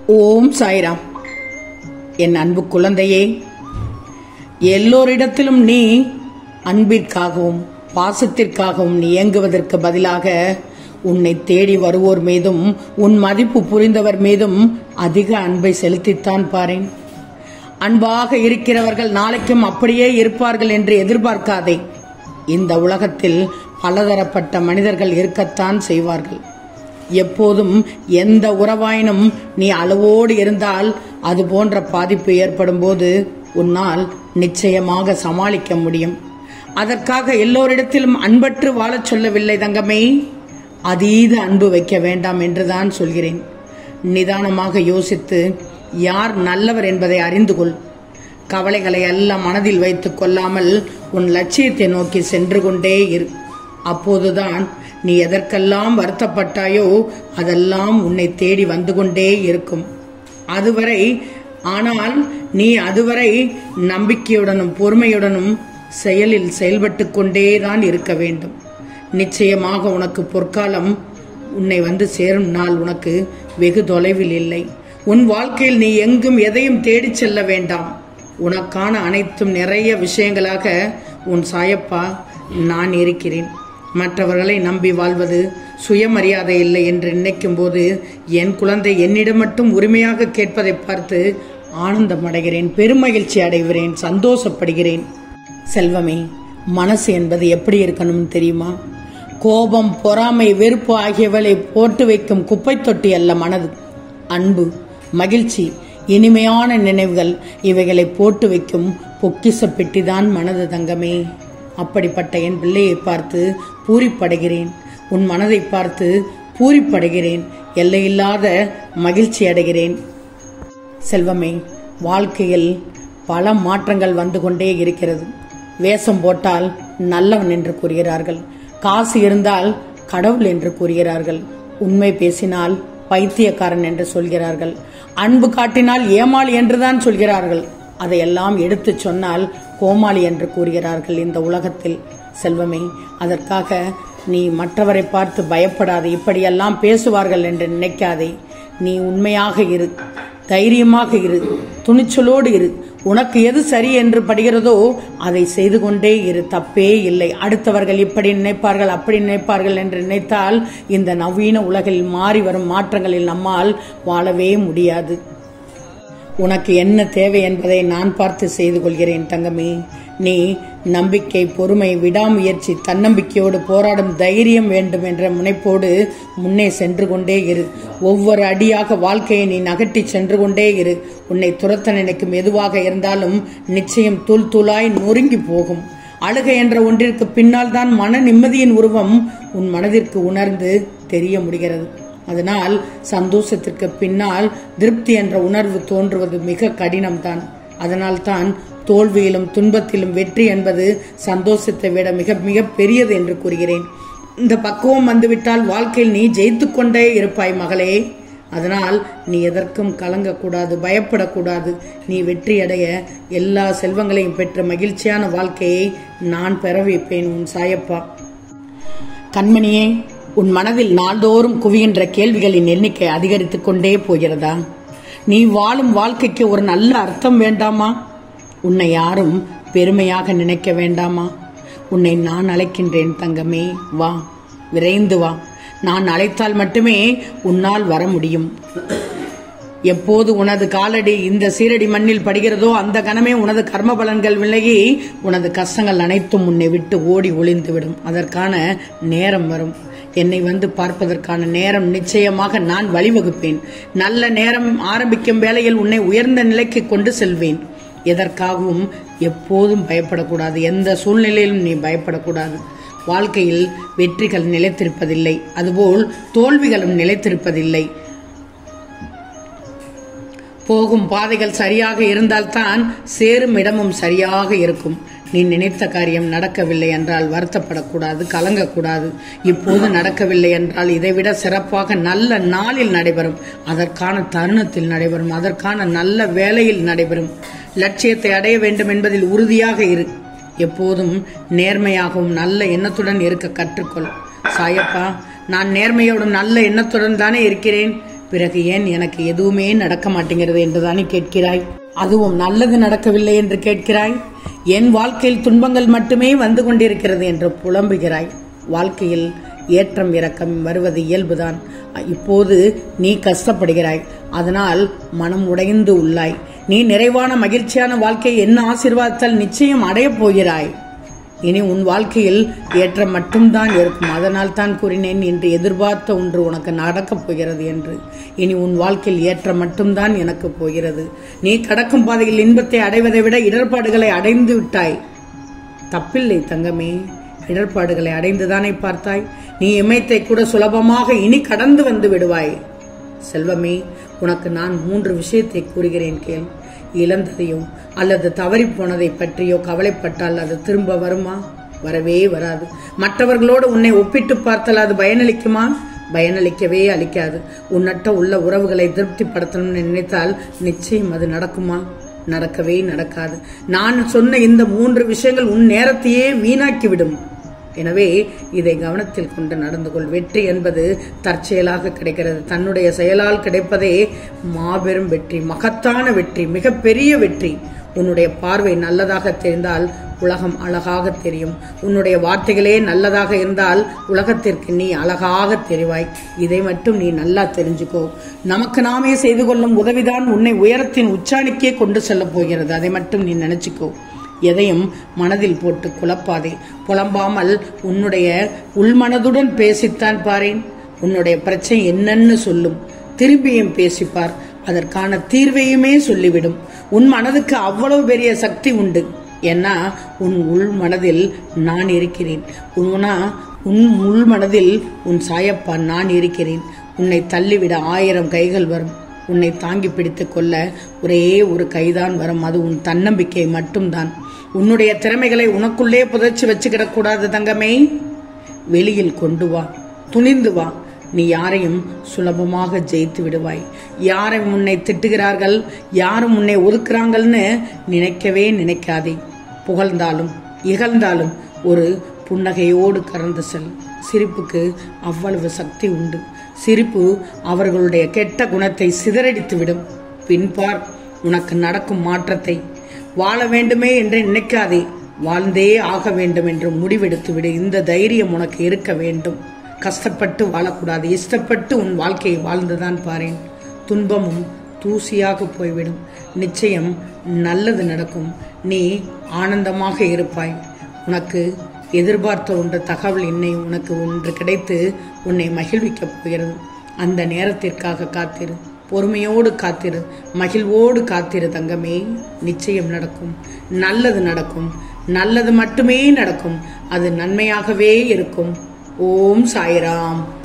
ஓம் சாய்ராம் என் அன்பு குழந்தையே எல்லோரிடத்திலும் நீ அன்பிற்காகவும் பாசத்திற்காகவும் நீ இயங்குவதற்கு பதிலாக உன்னை தேடி வருவோர் மீதும் உன் மதிப்பு புரிந்தவர் மீதும் அதிக அன்பை செலுத்தித்தான் பாரேன் அன்பாக இருக்கிறவர்கள் நாளைக்கும் அப்படியே இருப்பார்கள் என்று எதிர்பார்க்காதே இந்த உலகத்தில் பலதரப்பட்ட மனிதர்கள் இருக்கத்தான் செய்வார்கள் எப்போதும் எந்த உறவாயினும் நீ அளவோடு இருந்தால் அது போன்ற பாதிப்பு ஏற்படும் போது உன்னால் நிச்சயமாக சமாளிக்க முடியும் அதற்காக எல்லோரிடத்திலும் அன்பற்று வாழச் சொல்லவில்லை தங்கமே அதீத அன்பு வைக்க வேண்டாம் என்றுதான் சொல்கிறேன் நிதானமாக யோசித்து யார் நல்லவர் என்பதை அறிந்து கொள் கவலைகளை எல்லாம் மனதில் வைத்துக் கொள்ளாமல் உன் லட்சியத்தை நோக்கி சென்று கொண்டே இரு அப்போதுதான் நீ எதற்கெல்லாம் வருத்தப்பட்டாயோ அதெல்லாம் உன்னை தேடி வந்து கொண்டே இருக்கும் அதுவரை ஆனால் நீ அதுவரை நம்பிக்கையுடனும் பொறுமையுடனும் செயலில் செயல்பட்டு கொண்டேதான் இருக்க வேண்டும் நிச்சயமாக உனக்கு பொற்காலம் உன்னை வந்து சேரும் நாள் உனக்கு வெகு தொலைவில் இல்லை உன் வாழ்க்கையில் நீ எங்கும் எதையும் தேடிச் செல்ல வேண்டாம் உனக்கான அனைத்தும் நிறைய விஷயங்களாக உன் சாயப்பா நான் இருக்கிறேன் மற்றவர்களை நம்பி வாழ்வது சுயமரியாதை இல்லை என்று நினைக்கும் போது என் குழந்தை என்னிடம் மட்டும் உரிமையாக கேட்பதை பார்த்து ஆனந்தம் அடைகிறேன் பெருமகிழ்ச்சி அடைகிறேன் சந்தோஷப்படுகிறேன் செல்வமே மனசு என்பது எப்படி இருக்கணும்னு தெரியுமா கோபம் பொறாமை வெறுப்பு ஆகியவளை போட்டு வைக்கும் குப்பை தொட்டி அல்ல மனது அன்பு மகிழ்ச்சி இனிமையான நினைவுகள் இவைகளை போட்டு வைக்கும் பொக்கிச பெட்டிதான் மனது தங்கமே அப்படிப்பட்ட என் பிள்ளையை பார்த்து பூரிப்படைகிறேன் உன் மனதை பார்த்து பூரிப்படைகிறேன் எல்லையில்லாத மகிழ்ச்சி அடைகிறேன் செல்வமே வாழ்க்கையில் பல மாற்றங்கள் வந்து கொண்டே இருக்கிறது வேஷம் போட்டால் நல்லவன் என்று கூறுகிறார்கள் காசு இருந்தால் கடவுள் என்று கூறுகிறார்கள் உண்மை பேசினால் பைத்தியக்காரன் என்று சொல்கிறார்கள் அன்பு காட்டினால் ஏமாளி என்றுதான் சொல்கிறார்கள் அதையெல்லாம் எடுத்துச் சொன்னால் கோமாளி என்று கூறுகிறார்கள் இந்த உலகத்தில் செல்வமே அதற்காக நீ மற்றவரை பார்த்து பயப்படாதே இப்படியெல்லாம் பேசுவார்கள் என்று நினைக்காதே நீ உண்மையாக இரு தைரியமாக இரு துணிச்சலோடு இரு உனக்கு எது சரி என்று படுகிறதோ அதை செய்து கொண்டே இரு தப்பே இல்லை அடுத்தவர்கள் இப்படி நினைப்பார்கள் அப்படி நினைப்பார்கள் என்று நினைத்தால் இந்த நவீன உலகில் மாறி வரும் மாற்றங்களில் நம்மால் வாழவே முடியாது உனக்கு என்ன தேவை என்பதை நான் பார்த்து செய்து கொள்கிறேன் தங்கமே நீ நம்பிக்கை பொறுமை விடாமுயற்சி தன்னம்பிக்கையோடு போராடும் தைரியம் வேண்டும் என்ற முனைப்போடு முன்னே சென்று கொண்டே இரு ஒவ்வொரு அடியாக வாழ்க்கையை நீ நகட்டி சென்று கொண்டே இரு உன்னை துரத்த நினைக்கும் எதுவாக இருந்தாலும் நிச்சயம் தூள் தூளாய் நொறுங்கி போகும் அழுகை என்ற ஒன்றிற்கு பின்னால் தான் மன நிம்மதியின் உருவம் உன் மனதிற்கு உணர்ந்து தெரிய முடிகிறது அதனால் சந்தோஷத்திற்கு பின்னால் திருப்தி என்ற உணர்வு தோன்றுவது மிக கடினம்தான் அதனால்தான் தோல்வியிலும் துன்பத்திலும் வெற்றி என்பது சந்தோஷத்தை விட மிக மிக பெரியது என்று கூறுகிறேன் இந்த பக்குவம் வந்துவிட்டால் வாழ்க்கையில் நீ ஜெயித்து கொண்டே இருப்பாய் மகளே அதனால் நீ எதற்கும் கலங்கக்கூடாது பயப்படக்கூடாது நீ வெற்றியடைய எல்லா செல்வங்களையும் பெற்ற மகிழ்ச்சியான வாழ்க்கையை நான் பெற வைப்பேன் உன் சாயப்பா கண்மணியே உன் மனதில் நாள்தோறும் குவிகின்ற கேள்விகளின் எண்ணிக்கை அதிகரித்துக் கொண்டே போகிறதா நீ வாழும் வாழ்க்கைக்கு ஒரு நல்ல அர்த்தம் வேண்டாமா உன்னை யாரும் பெருமையாக நினைக்க வேண்டாமா உன்னை நான் அழைக்கின்றேன் தங்கமே வா விரைந்து வா நான் அழைத்தால் மட்டுமே உன்னால் வர முடியும் எப்போது உனது காலடி இந்த சீரடி மண்ணில் படுகிறதோ அந்த கணமே உனது கர்ம பலன்கள் விலகி உனது கஷ்டங்கள் அனைத்தும் உன்னை விட்டு ஓடி ஒளிந்துவிடும் அதற்கான நேரம் வரும் என்னை வந்து பார்ப்பதற்கான நேரம் நிச்சயமாக நான் வழிவகுப்பேன் நல்ல நேரம் ஆரம்பிக்கும் வேளையில் உன்னை உயர்ந்த நிலைக்கு கொண்டு செல்வேன் எதற்காகவும் எப்போதும் பயப்படக்கூடாது எந்த சூழ்நிலையிலும் நீ பயப்படக்கூடாது வாழ்க்கையில் வெற்றிகள் நிலைத்திருப்பதில்லை அதுபோல் தோல்விகளும் நிலைத்திருப்பதில்லை போகும் பாதைகள் சரியாக இருந்தால்தான் சேரும் இடமும் சரியாக இருக்கும் நீ நினைத்த காரியம் நடக்கவில்லை என்றால் வருத்தப்படக்கூடாது கலங்கக்கூடாது இப்போது நடக்கவில்லை என்றால் இதைவிட சிறப்பாக நல்ல நாளில் நடைபெறும் அதற்கான தருணத்தில் நடைபெறும் அதற்கான நல்ல வேலையில் நடைபெறும் லட்சியத்தை அடைய வேண்டும் என்பதில் உறுதியாக இரு எப்போதும் நேர்மையாகவும் நல்ல எண்ணத்துடன் இருக்க கற்றுக்கொள் சாயப்பா நான் நேர்மையோடும் நல்ல எண்ணத்துடன் தானே இருக்கிறேன் பிறகு ஏன் எனக்கு எதுவுமே நடக்க மாட்டேங்கிறது என்றுதானே கேட்கிறாய் அதுவும் நல்லது நடக்கவில்லை என்று கேட்கிறாய் என் வாழ்க்கையில் துன்பங்கள் மட்டுமே வந்து கொண்டிருக்கிறது என்று புலம்புகிறாய் வாழ்க்கையில் ஏற்றம் இறக்கம் வருவது இயல்புதான் இப்போது நீ கஷ்டப்படுகிறாய் அதனால் மனம் உடைந்து உள்ளாய் நீ நிறைவான மகிழ்ச்சியான வாழ்க்கையை என்ன ஆசீர்வாதத்தால் நிச்சயம் அடையப் போகிறாய் இனி உன் வாழ்க்கையில் ஏற்றம் மட்டும்தான் இருக்கும் அதனால் தான் கூறினேன் என்று எதிர்பார்த்த ஒன்று உனக்கு நடக்கப் போகிறது என்று இனி உன் வாழ்க்கையில் ஏற்றம் மட்டும்தான் எனக்கு போகிறது நீ கடக்கும் பாதையில் இன்பத்தை அடைவதை விட இடர்பாடுகளை அடைந்து விட்டாய் தப்பில்லை தங்கமே இடர்பாடுகளை அடைந்துதானே பார்த்தாய் நீ இமயத்தை கூட சுலபமாக இனி கடந்து வந்து விடுவாய் செல்வமே உனக்கு நான் மூன்று விஷயத்தை கூறுகிறேன் கேள் இழந்ததையோ அல்லது தவறி போனதை பற்றியோ கவலைப்பட்டால் அது திரும்ப வருமா வரவே வராது மற்றவர்களோடு உன்னை ஒப்பிட்டு பார்த்தால் அது பயனளிக்குமா பயனளிக்கவே அளிக்காது உன்னட்ட உள்ள உறவுகளை திருப்திப்படுத்தணும்னு நினைத்தால் நிச்சயம் அது நடக்குமா நடக்கவே நடக்காது நான் சொன்ன இந்த மூன்று விஷயங்கள் உன் நேரத்தையே வீணாக்கிவிடும் எனவே இதை கவனத்தில் கொண்டு நடந்து கொள் வெற்றி என்பது தற்செயலாக கிடைக்கிறது தன்னுடைய செயலால் கிடைப்பதே மாபெரும் வெற்றி மகத்தான வெற்றி மிகப்பெரிய வெற்றி உன்னுடைய பார்வை நல்லதாக தெரிந்தால் உலகம் அழகாக தெரியும் உன்னுடைய வார்த்தைகளே நல்லதாக இருந்தால் உலகத்திற்கு நீ அழகாக தெரிவாய் இதை மட்டும் நீ நல்லா தெரிஞ்சுக்கோ நமக்கு நாமே செய்து கொள்ளும் உதவிதான் உன்னை உயரத்தின் உச்சாணிக்கே கொண்டு செல்லப் போகிறது அதை மட்டும் நீ நினைச்சுக்கோ எதையும் மனதில் போட்டு குழப்பாதே புலம்பாமல் உன்னுடைய உள்மனதுடன் பேசித்தான் பாரேன் உன்னுடைய பிரச்சனை என்னன்னு சொல்லும் திரும்பியும் பேசிப்பார் அதற்கான தீர்வையுமே சொல்லிவிடும் உன் மனதுக்கு அவ்வளவு பெரிய சக்தி உண்டு ஏன்னா உன் உள் மனதில் நான் இருக்கிறேன் உன்னா உன் உள் மனதில் உன் சாயப்பா நான் இருக்கிறேன் உன்னை தள்ளிவிட ஆயிரம் கைகள் வரும் உன்னை தாங்கி பிடித்துக் கொள்ள ஒரே ஒரு கைதான் வரும் அது உன் தன்னம்பிக்கை மட்டும்தான் உன்னுடைய திறமைகளை உனக்குள்ளே புதைச்சு வச்சுக்கிடக் கூடாது தங்கமே வெளியில் கொண்டு வா துணிந்து வா நீ யாரையும் சுலபமாக ஜெயித்து விடுவாய் யாரை உன்னை திட்டுகிறார்கள் யாரும் உன்னை ஒதுக்குறாங்கள்னு நினைக்கவே நினைக்காதே புகழ்ந்தாலும் இகழ்ந்தாலும் ஒரு புன்னகையோடு கறந்து செல் சிரிப்புக்கு அவ்வளவு சக்தி உண்டு சிரிப்பு அவர்களுடைய கெட்ட குணத்தை சிதறடித்துவிடும் பின்பார் உனக்கு நடக்கும் மாற்றத்தை வாழ வேண்டுமே என்று நினைக்காதே வாழ்ந்தே ஆக வேண்டும் என்று முடிவெடுத்து விடு இந்த தைரியம் உனக்கு இருக்க வேண்டும் கஷ்டப்பட்டு வாழக்கூடாது இஷ்டப்பட்டு உன் வாழ்க்கையை வாழ்ந்துதான் பாரேன் துன்பமும் தூசியாக போய்விடும் நிச்சயம் நல்லது நடக்கும் நீ ஆனந்தமாக இருப்பாய் உனக்கு எதிர்பார்த்த ஒன்று தகவல் என்னை உனக்கு ஒன்று கிடைத்து உன்னை மகிழ்விக்கப் போகிறது அந்த நேரத்திற்காக காத்திரு பொறுமையோடு காத்திரு மகிழ்வோடு காத்திரு தங்கமே நிச்சயம் நடக்கும் நல்லது நடக்கும் நல்லது மட்டுமே நடக்கும் அது நன்மையாகவே இருக்கும் ஓம் சாய்ராம்